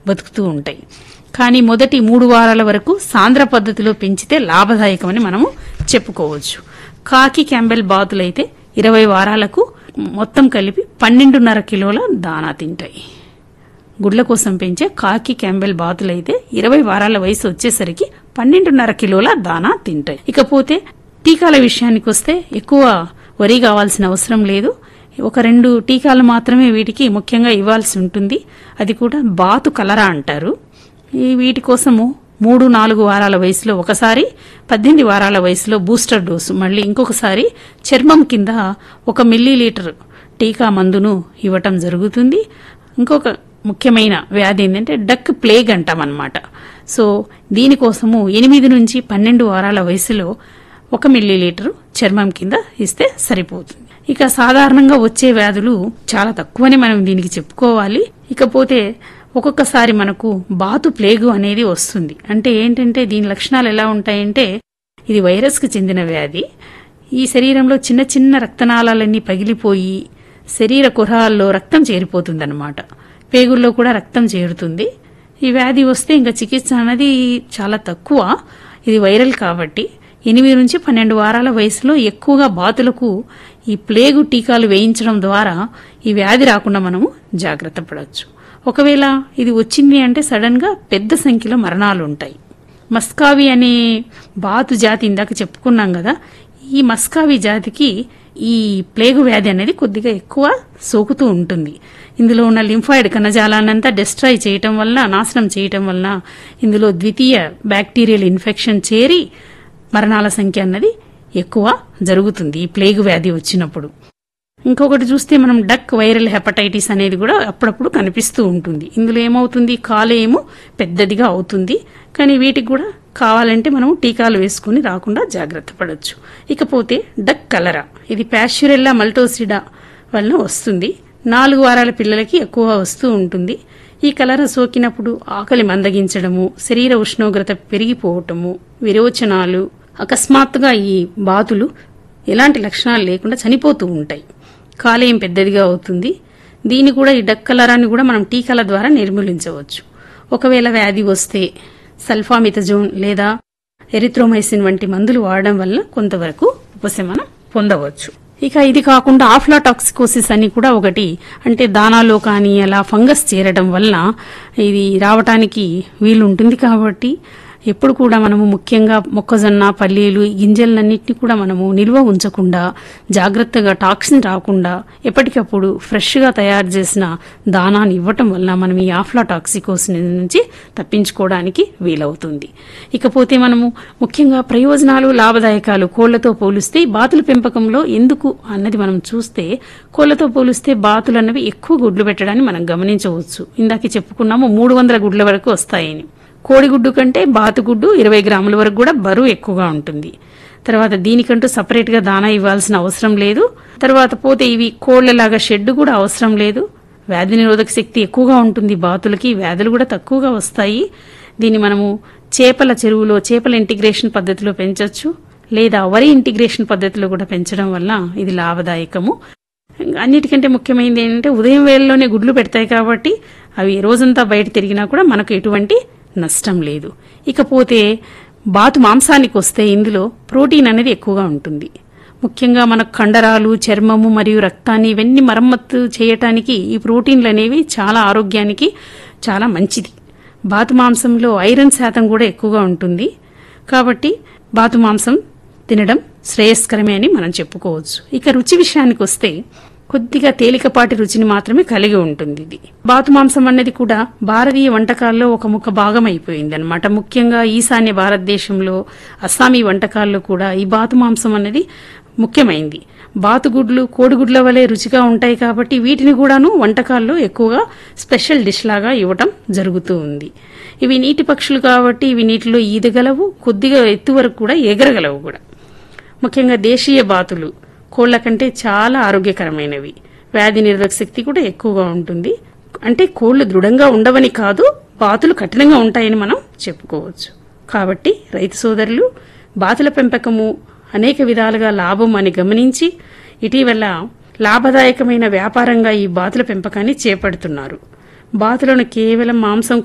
బతుకుతూ ఉంటాయి కానీ మొదటి మూడు వారాల వరకు సాంద్ర పద్ధతిలో పెంచితే లాభదాయకమని మనము చెప్పుకోవచ్చు కాకి క్యాంబెల్ బాతులైతే ఇరవై వారాలకు మొత్తం కలిపి పన్నెండున్నర కిలోల దానా తింటాయి గుడ్ల కోసం పెంచే కాకి క్యాంబెల్ బాతులైతే ఇరవై వారాల వయసు వచ్చేసరికి పన్నెండున్నర కిలోల దానా తింటాయి ఇకపోతే టీకాల విషయానికి వస్తే ఎక్కువ వరి కావాల్సిన అవసరం లేదు ఒక రెండు టీకాలు మాత్రమే వీటికి ముఖ్యంగా ఇవ్వాల్సి ఉంటుంది అది కూడా బాతు కలరా అంటారు ఈ వీటి కోసము మూడు నాలుగు వారాల వయసులో ఒకసారి పద్దెనిమిది వారాల వయసులో బూస్టర్ డోసు మళ్ళీ ఇంకొకసారి చర్మం కింద ఒక మిల్లీ లీటర్ టీకా మందును ఇవ్వటం జరుగుతుంది ఇంకొక ముఖ్యమైన వ్యాధి ఏంటంటే డక్ ప్లేగ్ అంటామన్నమాట సో దీనికోసము ఎనిమిది నుంచి పన్నెండు వారాల వయసులో ఒక మిల్లీ లీటరు చర్మం కింద ఇస్తే సరిపోతుంది ఇక సాధారణంగా వచ్చే వ్యాధులు చాలా తక్కువని మనం దీనికి చెప్పుకోవాలి ఇకపోతే ఒక్కొక్కసారి మనకు బాతు ప్లేగు అనేది వస్తుంది అంటే ఏంటంటే దీని లక్షణాలు ఎలా ఉంటాయంటే ఇది వైరస్కి చెందిన వ్యాధి ఈ శరీరంలో చిన్న చిన్న రక్తనాళాలన్నీ పగిలిపోయి శరీర కురహాల్లో రక్తం చేరిపోతుందన్నమాట పేగుల్లో కూడా రక్తం చేరుతుంది ఈ వ్యాధి వస్తే ఇంకా చికిత్స అనేది చాలా తక్కువ ఇది వైరల్ కాబట్టి ఎనిమిది నుంచి పన్నెండు వారాల వయసులో ఎక్కువగా బాతులకు ఈ ప్లేగు టీకాలు వేయించడం ద్వారా ఈ వ్యాధి రాకుండా మనము జాగ్రత్త పడవచ్చు ఒకవేళ ఇది వచ్చింది అంటే సడన్ గా పెద్ద సంఖ్యలో మరణాలు ఉంటాయి మస్కావి అనే బాతు జాతి ఇందాక చెప్పుకున్నాం కదా ఈ మస్కావి జాతికి ఈ ప్లేగు వ్యాధి అనేది కొద్దిగా ఎక్కువ సోకుతూ ఉంటుంది ఇందులో ఉన్న లింఫాయిడ్ కణజాలాన్నంతా డిస్ట్రాయ్ చేయటం వల్ల నాశనం చేయటం వల్ల ఇందులో ద్వితీయ బ్యాక్టీరియల్ ఇన్ఫెక్షన్ చేరి మరణాల సంఖ్య అన్నది ఎక్కువ జరుగుతుంది ఈ ప్లేగు వ్యాధి వచ్చినప్పుడు ఇంకొకటి చూస్తే మనం డక్ వైరల్ హెపటైటిస్ అనేది కూడా అప్పుడప్పుడు కనిపిస్తూ ఉంటుంది ఇందులో ఏమవుతుంది కాలేయము పెద్దదిగా అవుతుంది కానీ వీటికి కూడా కావాలంటే మనం టీకాలు వేసుకుని రాకుండా జాగ్రత్త పడవచ్చు ఇకపోతే డక్ కలరా ఇది ప్యాష్యురెల్లా మల్టోసిడా వలన వస్తుంది నాలుగు వారాల పిల్లలకి ఎక్కువ వస్తూ ఉంటుంది ఈ కలర సోకినప్పుడు ఆకలి మందగించడము శరీర ఉష్ణోగ్రత పెరిగిపోవటము విరోచనాలు అకస్మాత్తుగా ఈ బాతులు ఎలాంటి లక్షణాలు లేకుండా చనిపోతూ ఉంటాయి కాలేయం పెద్దదిగా అవుతుంది దీన్ని కూడా ఈ డక్ కలరాన్ని కూడా మనం టీకాల ద్వారా నిర్మూలించవచ్చు ఒకవేళ వ్యాధి వస్తే సల్ఫామితజోన్ లేదా ఎరిథ్రోమైసిన్ వంటి మందులు వాడడం వల్ల కొంతవరకు ఉపశమనం పొందవచ్చు ఇక ఇది కాకుండా ఆఫ్లాటాక్సికోసిస్ అని కూడా ఒకటి అంటే దానాలో కానీ అలా ఫంగస్ చేరడం వల్ల ఇది రావటానికి వీలుంటుంది కాబట్టి ఎప్పుడు కూడా మనము ముఖ్యంగా మొక్కజొన్న పల్లీలు ఈ గింజలన్నింటినీ కూడా మనము నిల్వ ఉంచకుండా జాగ్రత్తగా టాక్సిన్ రాకుండా ఎప్పటికప్పుడు ఫ్రెష్గా తయారు చేసిన దానాన్ని ఇవ్వటం వల్ల మనం ఈ ఆఫ్లాటాక్సికోసిస్ నుంచి తప్పించుకోవడానికి వీలవుతుంది ఇకపోతే మనము ముఖ్యంగా ప్రయోజనాలు లాభదాయకాలు కోళ్లతో పోలిస్తే ఈ బాతుల పెంపకంలో ఎందుకు అన్నది మనం చూస్తే కోళ్లతో పోలిస్తే బాతులు అన్నవి ఎక్కువ గుడ్లు పెట్టడాన్ని మనం గమనించవచ్చు ఇందాక చెప్పుకున్నాము మూడు వందల గుడ్ల వరకు వస్తాయని కోడిగుడ్డు కంటే బాతుగుడ్డు ఇరవై గ్రాముల వరకు కూడా బరువు ఎక్కువగా ఉంటుంది తర్వాత దీనికంటూ సపరేట్గా దానా ఇవ్వాల్సిన అవసరం లేదు తర్వాత పోతే ఇవి కోళ్లలాగా షెడ్ కూడా అవసరం లేదు వ్యాధి నిరోధక శక్తి ఎక్కువగా ఉంటుంది బాతులకి వ్యాధులు కూడా తక్కువగా వస్తాయి దీన్ని మనము చేపల చెరువులో చేపల ఇంటిగ్రేషన్ పద్ధతిలో పెంచొచ్చు లేదా వరి ఇంటిగ్రేషన్ పద్ధతిలో కూడా పెంచడం వల్ల ఇది లాభదాయకము అన్నిటికంటే ముఖ్యమైనది ఏంటంటే ఉదయం వేళలోనే గుడ్లు పెడతాయి కాబట్టి అవి రోజంతా బయట తిరిగినా కూడా మనకు ఎటువంటి నష్టం లేదు ఇకపోతే బాతు మాంసానికి వస్తే ఇందులో ప్రోటీన్ అనేది ఎక్కువగా ఉంటుంది ముఖ్యంగా మన కండరాలు చర్మము మరియు రక్తాన్ని ఇవన్నీ మరమ్మత్తు చేయటానికి ఈ ప్రోటీన్లు అనేవి చాలా ఆరోగ్యానికి చాలా మంచిది బాతు మాంసంలో ఐరన్ శాతం కూడా ఎక్కువగా ఉంటుంది కాబట్టి బాతు మాంసం తినడం శ్రేయస్కరమే అని మనం చెప్పుకోవచ్చు ఇక రుచి విషయానికి వస్తే కొద్దిగా తేలికపాటి రుచిని మాత్రమే కలిగి ఉంటుంది ఇది బాతు మాంసం అన్నది కూడా భారతీయ వంటకాల్లో ఒక ముఖ భాగం అయిపోయింది అనమాట ముఖ్యంగా ఈశాన్య భారతదేశంలో అస్సామీ వంటకాల్లో కూడా ఈ బాతు మాంసం అనేది ముఖ్యమైంది బాతుగుడ్లు కోడిగుడ్ల వలె రుచిగా ఉంటాయి కాబట్టి వీటిని కూడాను వంటకాల్లో ఎక్కువగా స్పెషల్ డిష్ లాగా ఇవ్వటం జరుగుతూ ఉంది ఇవి నీటి పక్షులు కాబట్టి ఇవి నీటిలో ఈదగలవు కొద్దిగా ఎత్తు వరకు కూడా ఎగరగలవు కూడా ముఖ్యంగా దేశీయ బాతులు కోళ్ల కంటే చాలా ఆరోగ్యకరమైనవి వ్యాధి నిరోధక శక్తి కూడా ఎక్కువగా ఉంటుంది అంటే కోళ్లు దృఢంగా ఉండవని కాదు బాతులు కఠినంగా ఉంటాయని మనం చెప్పుకోవచ్చు కాబట్టి రైతు సోదరులు బాతుల పెంపకము అనేక విధాలుగా లాభం అని గమనించి ఇటీవల లాభదాయకమైన వ్యాపారంగా ఈ బాతుల పెంపకాన్ని చేపడుతున్నారు బాతులను కేవలం మాంసం